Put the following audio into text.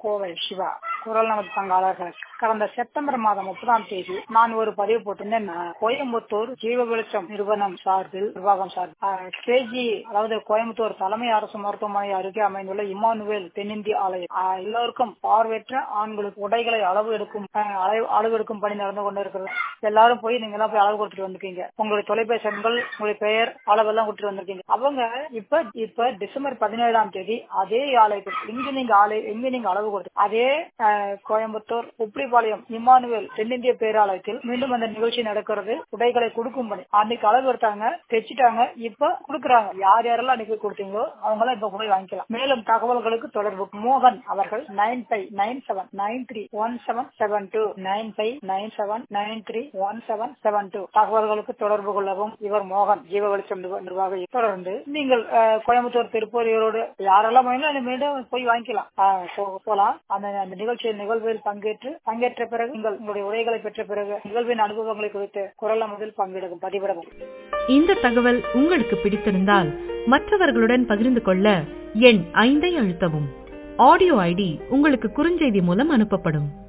கோவை சிவா குரல் நமது பங்காளர்கள் கடந்த செப்டம்பர் மாதம் முப்பதாம் தேதி நான் ஒரு பதிவு போட்டிருந்தேன் நான் கோயம்புத்தூர் ஜீவ வெளிச்சம் நிறுவனம் சார்பில் நிர்வாகம் சார்பில் கேஜி அதாவது கோயம்புத்தூர் தலைமை அரசு மருத்துவமனை அருகே அமைந்துள்ள இமானுவேல் தென்னிந்திய ஆலயம் ஆஹ் எல்லோருக்கும் பார்வையற்ற ஆண்களுக்கு உடைகளை அளவு எடுக்கும் ஆஹ் அளவு- அளவு எடுக்கும் பணி நடந்து கொண்டிருக்கிறது எல்லாரும் போய் நீங்க எல்லாம் போய் அளவு கொடுத்துட்டு வந்திருக்கீங்க உங்களுடைய தொலைபேசி எண்கள் உங்களுடைய பெயர் அளவெல்லாம் கொடுத்துட்டு வந்திருக்கீங்க அவங்க இப்ப இப்ப டிசம்பர் பதினேழாம் தேதி அதே ஆலயத்தில் இங்கு நீங்க ஆலய இங்கு நீங்க அளவு கொடுத்து அதே ஆஹ், கோயம்புத்தூர் உப்ளிபாளையம் இமானுவேல் தென்னிந்திய பேராலயத்தில் மீண்டும் அந்த நிகழ்ச்சி நடக்கிறது உடைகளை கொடுக்கும் பணி அன்னைக்கு அளவு எடுத்தாங்க தைச்சிட்டாங்க இப்ப கொடுக்குறாங்க யார் யாரெல்லாம் அன்னைக்கு கொடுத்தீங்களோ அவங்க எல்லாம் இப்ப போய் வாங்கிக்கலாம் மேலும் தகவல்களுக்கு தொடர்பு மோகன் அவர்கள் nine five nine seven nine three one seven seven two nine five nine seven nine three one seven seven two தகவல்களுக்கு தொடர்பு கொள்ளவும் இவர் மோகன் ஜீவ வெளிச்சம் நிர்வா- நிர்வாகி தொடர்ந்து நீங்கள் அஹ், கோயம்புத்தூர் திருப்பூர் ஈரோடு யாரெல்லாம் வேணும் அதை மீண்டும் போய் வாங்கிக்கலாம் அஹ், போ- போலாம் அந்த அந்த நிகழ்ச்சியில் நிகழ்வில் பங்கேற்று பங்கேற்ற பிறகு நீங்கள் உங்களுடைய உரைகளை பெற்ற பிறகு நிகழ்வின் அனுபவங்களை குறித்து குரல் அமதில் பங்கிடவும் பதிவிடவும் இந்த தகவல் உங்களுக்கு பிடித்திருந்தால் மற்றவர்களுடன் பகிர்ந்து கொள்ள எண் ஐந்தை அழுத்தவும் ஆடியோ ஐடி உங்களுக்கு குறுஞ்செய்தி மூலம் அனுப்பப்படும்